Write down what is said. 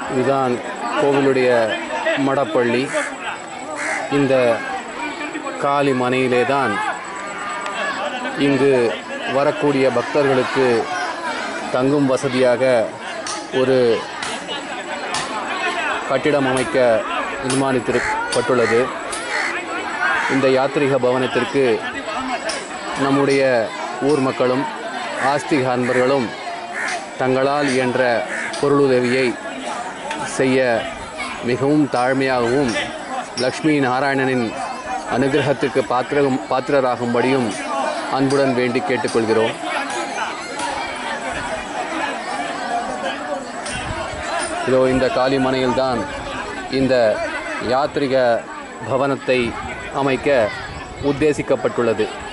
இதுதான் கோவிலுடைய மடப்பள்ளி இந்த காளி மனையிலே தான் இங்கு வரக்கூடிய பக்தர்களுக்கு தங்கும் வசதியாக ஒரு கட்டிடம் அமைக்க நிர்மாணித்திருப்பட்டுள்ளது இந்த யாத்ரீக பவனத்திற்கு நம்முடைய ஊர் மக்களும் ஆஸ்திக அன்பர்களும் தங்களால் இயன்ற பொருளுதவியை செய்ய மிகவும் தாழ்மையாகவும் லக்ஷ்மி நாராயணனின் அனுகிரகத்திற்கு பாத்திரம் பாத்திரராகும்படியும் அன்புடன் வேண்டி கேட்டுக்கொள்கிறோம் இதோ இந்த காளிமனையில்தான் இந்த யாத்ரிக பவனத்தை அமைக்க உத்தேசிக்கப்பட்டுள்ளது